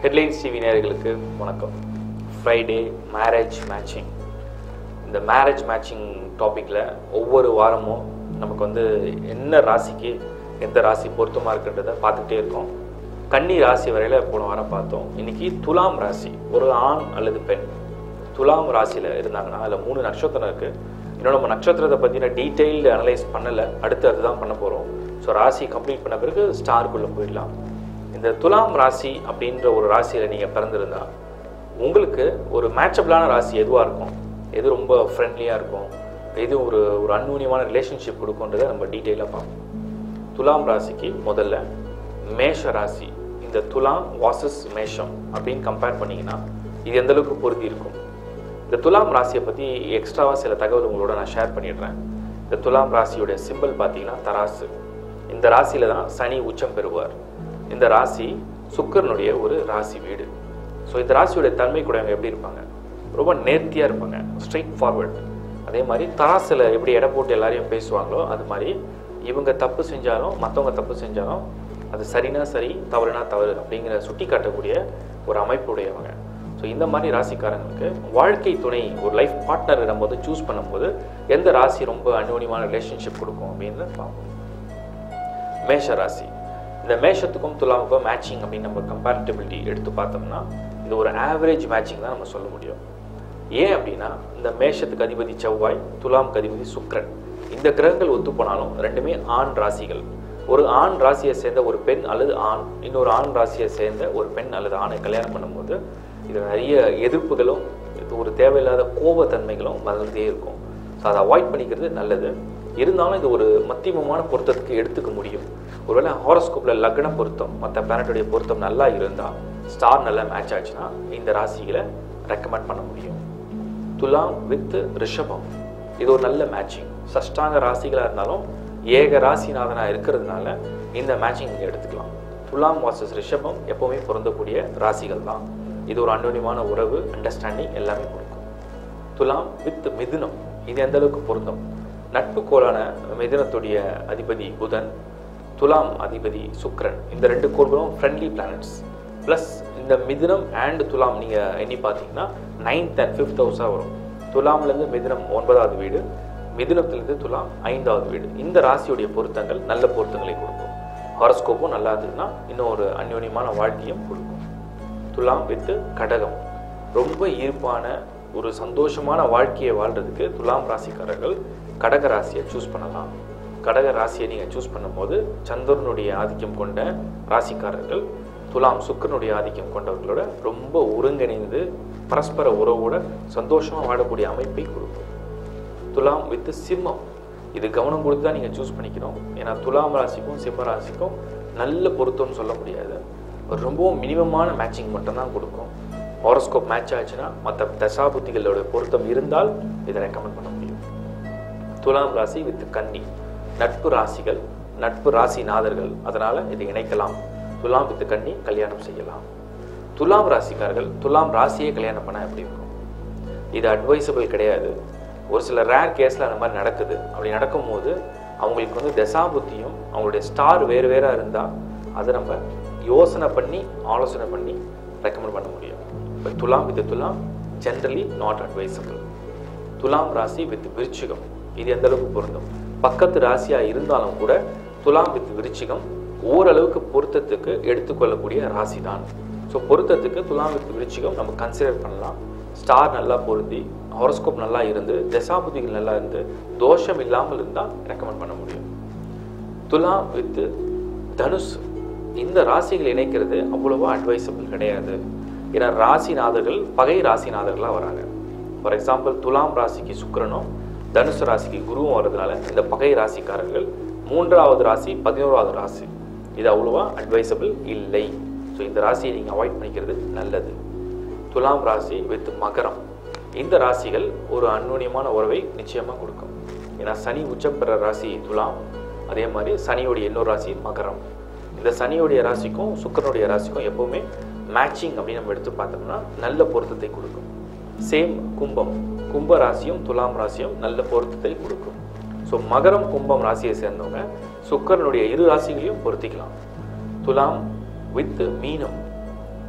headlines TV நேயர்களுக்கு வணக்கம் Friday marriage matching இந்த மேரேஜ் மேட்சிங் டாப்பிக்கில் ஒவ்வொரு வாரமும் நமக்கு வந்து என்ன ராசிக்கு எந்த ராசி பொருத்தமாக இருக்குன்றதை பார்த்துக்கிட்டே இருக்கோம் கன்னி ராசி வரையில் போன வாரம் பார்த்தோம் இன்னைக்கு துலாம் ராசி ஒரு ஆண் அல்லது பெண் துலாம் ராசியில் இருந்தாங்கன்னா அதில் மூணு நட்சத்திரம் இருக்குது இன்னும் நம்ம நட்சத்திரத்தை பற்றின டீட்டெயில்டு அனலைஸ் பண்ணலை அடுத்து அதுதான் பண்ண போகிறோம் ஸோ ராசி கம்ப்ளீட் பண்ண பிறகு ஸ்டாருக்குள்ளே போயிடலாம் இந்த துலாம் ராசி அப்படின்ற ஒரு ராசியில் நீங்கள் பிறந்திருந்தா உங்களுக்கு ஒரு மேட்சபிளான ராசி எதுவாக இருக்கும் எது ரொம்ப ஃப்ரெண்ட்லியாக இருக்கும் எது ஒரு ஒரு அந்யூன்யமான ரிலேஷன்ஷிப் கொடுக்குன்றதை நம்ம டீட்டெயிலாக பார்ப்போம் துலாம் ராசிக்கு முதல்ல மேஷ ராசி இந்த துலாம் வாசஸ் மேஷம் அப்படின்னு கம்பேர் பண்ணிங்கன்னா இது எந்த அளவுக்கு பொருத்தி இருக்கும் இந்த துலாம் ராசியை பற்றி எக்ஸ்ட்ராவாக சில தகவல் உங்களோட நான் ஷேர் பண்ணிடுறேன் இந்த துலாம் ராசியோட சிம்பிள் பார்த்தீங்கன்னா தராசு இந்த ராசியில தான் சனி உச்சம் பெறுவார் இந்த ராசி சுக்கரனுடைய ஒரு ராசி வீடு ஸோ இந்த ராசியோட தன்மை கூட எப்படி இருப்பாங்க ரொம்ப நேர்த்தியாக இருப்பாங்க ஸ்ட்ரைட் ஃபார்வர்ட் அதே மாதிரி தராசில் எப்படி எடை போட்டு எல்லாரையும் பேசுவாங்களோ அது மாதிரி இவங்க தப்பு செஞ்சாலும் மற்றவங்க தப்பு செஞ்சாலும் அது சரினா சரி தவறுனா தவறு அப்படிங்கிற சுட்டி காட்டக்கூடிய ஒரு அமைப்புடையவங்க ஸோ இந்த மாதிரி ராசிக்காரங்களுக்கு வாழ்க்கை துணை ஒரு லைஃப் பார்ட்னர் நம்ம வந்து சூஸ் பண்ணும்போது எந்த ராசி ரொம்ப அந்யோன்யமான ரிலேஷன்ஷிப் கொடுக்கும் அப்படின்னு பார்ப்போம் மேஷ ராசி இந்த மேஷத்துக்கும் துலாமுக்கும் மேட்சிங் அப்படின்னு நம்ம கம்பேரிட்டிபிலிட்டி எடுத்து பார்த்தோம்னா இது ஒரு ஆவரேஜ் மேட்சிங் தான் நம்ம சொல்ல முடியும் ஏன் அப்படின்னா இந்த மேஷத்துக்கு அதிபதி செவ்வாய் துலாமுக்கு அதிபதி சுக்கிரன் இந்த கிரகங்கள் ஒத்து போனாலும் ரெண்டுமே ஆண் ராசிகள் ஒரு ஆண் ராசியை சேர்ந்த ஒரு பெண் அல்லது ஆண் இன்னொரு ஆண் ராசியை சேர்ந்த ஒரு பெண் அல்லது ஆணை கல்யாணம் பண்ணும்போது இது நிறைய எதிர்ப்புகளும் இது ஒரு தேவையில்லாத கோபத்தன்மைகளும் வந்துகிட்டே இருக்கும் ஸோ அதை அவாய்ட் பண்ணிக்கிறது நல்லது இருந்தாலும் இது ஒரு மத்தியமமான பொருத்தத்துக்கு எடுத்துக்க முடியும் ஒருவேளை ஹாரோஸ்கோப்பில் லக்ன பொருத்தம் மற்ற பிளானட்டுடைய பொருத்தம் நல்லா இருந்தால் ஸ்டார் நல்லா மேட்ச் ஆச்சுன்னா இந்த ராசிகளை ரெக்கமெண்ட் பண்ண முடியும் துலாம் வித் ரிஷபம் இது ஒரு நல்ல மேட்சிங் சஷ்டாங்க ராசிகளாக இருந்தாலும் ஏக ராசிநாதனாக இருக்கிறதுனால இந்த மேட்சிங் நீங்கள் எடுத்துக்கலாம் துலாம் வாசஸ் ரிஷபம் எப்போவுமே பொருந்தக்கூடிய ராசிகள் தான் இது ஒரு அந்யோன்யமான உறவு அண்டர்ஸ்டாண்டிங் எல்லாமே கொடுக்கும் துலாம் வித் மிதுனம் இது எந்த அளவுக்கு பொருந்தும் நட்பு கோளான மிதுனத்துடைய அதிபதி புதன் துலாம் அதிபதி சுக்கிரன் இந்த ரெண்டு கோள்களும் ஃப்ரெண்ட்லி பிளானட்ஸ் ப்ளஸ் இந்த மிதுனம் அண்ட் துலாம் நீங்கள் எண்ணி பார்த்தீங்கன்னா நைன்த் அண்ட் ஃபிஃப்த் ஹவுஸாக வரும் துலாம்லேருந்து மிதுனம் ஒன்பதாவது வீடு மிதுனத்திலிருந்து துலாம் ஐந்தாவது வீடு இந்த ராசியுடைய பொருத்தங்கள் நல்ல பொருத்தங்களை கொடுக்கும் ஹாரோஸ்கோப்பும் நல்லா இருந்ததுன்னா இன்னும் ஒரு அந்யோன்யமான வாழ்க்கையும் கொடுக்கும் துலாம் வித்து கடகம் ரொம்ப ஈர்ப்பான ஒரு சந்தோஷமான வாழ்க்கையை வாழ்றதுக்கு துலாம் ராசிக்காரர்கள் கடக ராசியை சூஸ் பண்ணலாம் கடக ராசியை நீங்கள் சூஸ் பண்ணும்போது சந்திரனுடைய ஆதிக்கம் கொண்ட ராசிக்காரர்கள் துலாம் சுக்கரனுடைய ஆதிக்கம் கொண்டவர்களோட ரொம்ப ஒருங்கிணைந்து பரஸ்பர உறவோட சந்தோஷமாக வாழக்கூடிய அமைப்பை கொடுக்கும் துலாம் வித் சிம்மம் இது கவனம் கொடுத்து தான் நீங்கள் சூஸ் பண்ணிக்கணும் ஏன்னா துலாம் ராசிக்கும் சிம்ம ராசிக்கும் நல்ல பொருத்தம்னு சொல்ல முடியாது ரொம்பவும் மினிமமான மேட்சிங் மட்டும்தான் கொடுக்கும் ஹாரோஸ்கோப் மேட்ச் ஆச்சுன்னா மற்ற தசாபுத்திகளோட பொருத்தம் இருந்தால் இதை ரெக்கமெண்ட் பண்ண முடியும் துலாம் ராசி வித் கன்னி நட்பு ராசிகள் நட்பு ராசி நாதர்கள் அதனால இதை இணைக்கலாம் துலாம் வித் கன்னி கல்யாணம் செய்யலாம் துலாம் ராசிக்காரர்கள் துலாம் ராசியை கல்யாணம் பண்ணால் எப்படி இருக்கும் இது அட்வைசபிள் கிடையாது ஒரு சில ரேர் கேஸில் அந்த மாதிரி நடக்குது அப்படி நடக்கும்போது அவங்களுக்கு வந்து தசாபுத்தியும் அவங்களுடைய ஸ்டார் வேறு வேறாக இருந்தால் அதை நம்ம யோசனை பண்ணி ஆலோசனை பண்ணி ரெக்கமெண்ட் பண்ண முடியும் இப்போ துலாம் வித் துலாம் ஜென்ரலி நாட் அட்வைசபிள் துலாம் ராசி வித் விருச்சிகம் இது எந்த அளவுக்கு பொருந்தும் பக்கத்து ராசியாக இருந்தாலும் கூட துலாம் வித் விருச்சிகம் ஓரளவுக்கு பொருத்தத்துக்கு எடுத்துக்கொள்ளக்கூடிய ராசி தான் ஸோ பொருத்தத்துக்கு துலாம் வித் விருச்சிகம் நம்ம கன்சிடர் பண்ணலாம் ஸ்டார் நல்லா பொருந்தி ஹாரோஸ்கோப் நல்லா இருந்து தசாபுதிகள் நல்லா இருந்து தோஷம் இல்லாமல் இருந்தால் ரெக்கமெண்ட் பண்ண முடியும் துலாம் வித் தனுஷ் இந்த ராசிகள் இணைக்கிறது அவ்வளவா அட்வைசபிள் கிடையாது ஏன்னா ராசிநாதர்கள் பகை ராசிநாதர்களாக வராங்க ஃபார் எக்ஸாம்பிள் துலாம் ராசிக்கு சுக்கிரனும் தனுசு ராசிக்கு குருவும் வர்றதுனால இந்த பகை ராசிக்காரர்கள் மூன்றாவது ராசி பதினோராவது ராசி இது அவ்வளோவா அட்வைசபிள் இல்லை ஸோ இந்த ராசியை நீங்கள் அவாய்ட் பண்ணிக்கிறது நல்லது துலாம் ராசி வித் மகரம் இந்த ராசிகள் ஒரு அந்நுண்ணியமான உறவை நிச்சயமாக கொடுக்கும் ஏன்னா சனி உச்சம் பெற ராசி துலாம் அதே மாதிரி சனியோடைய இன்னொரு ராசி மகரம் இந்த சனியோடைய ராசிக்கும் சுக்கரனுடைய ராசிக்கும் எப்போவுமே மேட்சிங் அப்படின்னு நம்ம எடுத்து பார்த்தோம்னா நல்ல பொருத்தத்தை கொடுக்கும் சேம் கும்பம் கும்ப ராசியும் துலாம் ராசியும் நல்ல பொருத்தத்தை கொடுக்கும் ஸோ மகரம் கும்பம் ராசியை சேர்ந்தவங்க சுக்கரனுடைய இரு ராசிகளையும் பொருத்திக்கலாம் துலாம் வித் மீனம்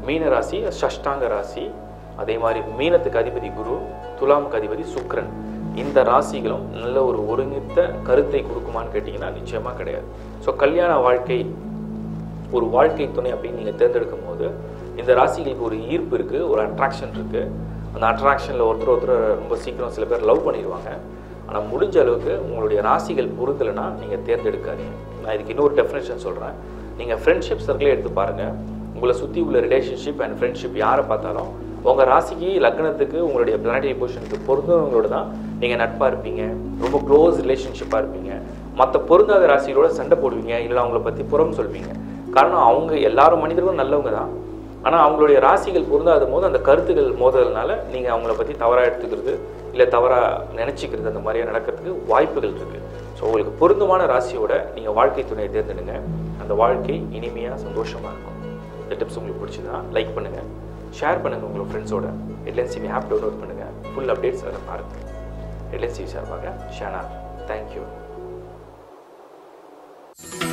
மீன ராசி சஷ்டாங்க ராசி அதே மாதிரி மீனத்துக்கு அதிபதி குரு துலாமுக்கு அதிபதி சுக்கிரன் இந்த ராசிகளும் நல்ல ஒரு ஒருங்கித்த கருத்தை கொடுக்குமான்னு கேட்டிங்கன்னா நிச்சயமாக கிடையாது ஸோ கல்யாண வாழ்க்கை ஒரு வாழ்க்கை துணை அப்படின்னு நீங்கள் தேர்ந்தெடுக்கும் போது இந்த ராசிகளுக்கு ஒரு ஈர்ப்பு இருக்குது ஒரு அட்ராக்ஷன் இருக்குது அந்த அட்ராக்ஷனில் ஒருத்தர் ஒருத்தர் ரொம்ப சீக்கிரம் சில பேர் லவ் பண்ணிடுவாங்க ஆனால் முடிஞ்ச அளவுக்கு உங்களுடைய ராசிகள் பொருந்தலைன்னா நீங்கள் தேர்ந்தெடுக்காதீங்க நான் இதுக்கு இன்னொரு டெஃபினேஷன் சொல்கிறேன் நீங்கள் ஃப்ரெண்ட்ஷிப் சர்க்கிளே எடுத்து பாருங்கள் உங்களை சுற்றி உள்ள ரிலேஷன்ஷிப் அண்ட் ஃப்ரெண்ட்ஷிப் யாரை பார்த்தாலும் உங்கள் ராசிக்கு லக்னத்துக்கு உங்களுடைய பிளானடரி பொசிஷனுக்கு பொருந்தவங்களோட தான் நீங்கள் நட்பாக இருப்பீங்க ரொம்ப க்ளோஸ் ரிலேஷன்ஷிப்பாக இருப்பீங்க மற்ற பொருந்தாத ராசிகளோட சண்டை போடுவீங்க இல்லை அவங்கள பற்றி புறம் சொல்வீங்க காரணம் அவங்க எல்லாரும் மனிதர்களும் நல்லவங்க தான் ஆனால் அவங்களுடைய ராசிகள் பொருந்தாத போது அந்த கருத்துக்கள் மோதல்னால நீங்கள் அவங்கள பற்றி தவறாக எடுத்துக்கிறது இல்லை தவறாக நினச்சிக்கிறது அந்த மாதிரியாக நடக்கிறதுக்கு வாய்ப்புகள் இருக்குது ஸோ உங்களுக்கு பொருத்தமான ராசியோட நீங்கள் வாழ்க்கை துணையை தேர்ந்தெடுங்க அந்த வாழ்க்கை இனிமையாக சந்தோஷமாக இருக்கும் இந்த டிப்ஸ் உங்களுக்கு பிடிச்சதா லைக் பண்ணுங்கள் ஷேர் பண்ணுங்கள் உங்களோட ஃப்ரெண்ட்ஸோட ஹெட்லைன்ஸ் டிவி ஆப் டவுன்லோட் பண்ணுங்கள் ஃபுல் அப்டேட்ஸ் அதில் பாருங்கள் ஹெட்லைன்ஸ் டிவி சார்பாக ஷேனா தேங்க்யூ